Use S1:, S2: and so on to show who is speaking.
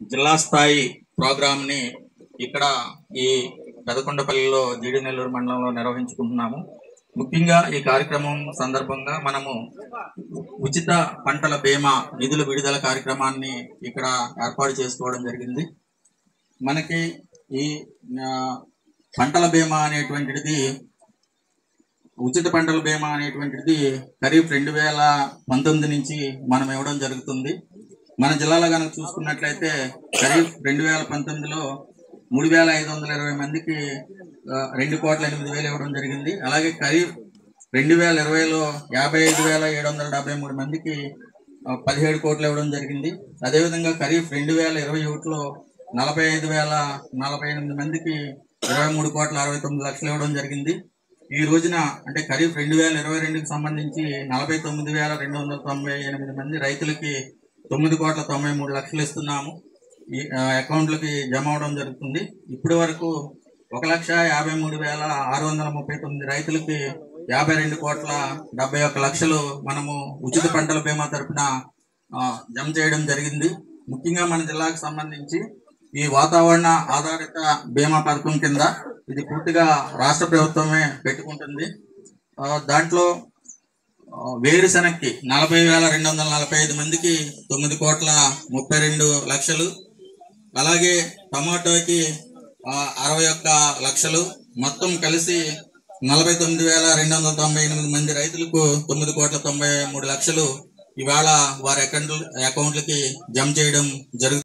S1: జిల్లా స్థాయి ప్రోగ్రామ్ ని ఇక్కడ ఈ పెదకొండపల్లిలో జీడి నెల్లూరు మండలంలో నిర్వహించుకుంటున్నాము ముఖ్యంగా ఈ కార్యక్రమం సందర్భంగా మనము ఉచిత పంటల బీమా నిధుల విడుదల కార్యక్రమాన్ని ఇక్కడ ఏర్పాటు చేసుకోవడం జరిగింది మనకి ఈ ఆ, పంటల బీమా అనేటువంటిది ఉచిత పంటల బీమా అనేటువంటిది ఖరీఫ్ రెండు వేల పంతొమ్మిది నుంచి మనం ఇవ్వడం జరుగుతుంది మన జిల్లాలో కనుక చూసుకున్నట్లయితే ఖరీఫ్ రెండు వేల పంతొమ్మిదిలో మూడు వేల ఐదు వందల ఇరవై మందికి ఆ, రెండు కోట్ల ఎనిమిది వేలు ఇవ్వడం జరిగింది అలాగే ఖరీఫ్ రెండు వేల ఇరవైలో యాభై ఐదు వేల ఏడు వందల డెబ్బై మూడు మందికి ఆ, పదిహేడు కోట్లు ఇవ్వడం జరిగింది అదేవిధంగా ఖరీఫ్ రెండు వేల ఇరవై ఒకటిలో నలభై ఐదు వేల నలభై ఎనిమిది మందికి ఇరవై మూడు కోట్ల అరవై తొమ్మిది లక్షలు ఇవ్వడం జరిగింది ఈ రోజున అంటే ఖరీఫ్ రెండు వేల ఇరవై రెండుకి సంబంధించి నలభై తొమ్మిది వేల రెండు వందల తొంభై ఎనిమిది మంది రైతులకి తొమ్మిది కోట్ల తొంభై మూడు లక్షలు ఇస్తున్నాము ఈ ఆ, అకౌంట్లకి జమ అవడం జరుగుతుంది ఇప్పటి వరకు ఒక లక్ష యాభై మూడు వేల ఆరు వందల ముప్పై తొమ్మిది రైతులకి యాభై రెండు కోట్ల డెబ్బై ఒక్క లక్షలు మనము ఉచిత పంటల బీమా తరపున ఆ, జమ చేయడం జరిగింది ముఖ్యంగా మన జిల్లాకు సంబంధించి ఈ వాతావరణ ఆధారిత బీమా పథకం కింద ఇది పూర్తిగా రాష్ట్ర ప్రభుత్వమే పెట్టుకుంటుంది ఆ, దాంట్లో ఆ, వేరుశెనక్కి నలభై వేల రెండు వందల నలభై ఐదు మందికి తొమ్మిది కోట్ల ముప్పై రెండు లక్షలు అలాగే టమాటోకి ఆ, అరవై ఒక్క లక్షలు మొత్తం కలిసి నలభై తొమ్మిది వేల రెండు వందల తొంభై ఎనిమిది మంది రైతులకు తొమ్మిది కోట్ల తొంభై మూడు లక్షలు ఇవాళ వారి అకౌంట్ అకౌంట్లకి జమ చేయడం జరుగుతుంది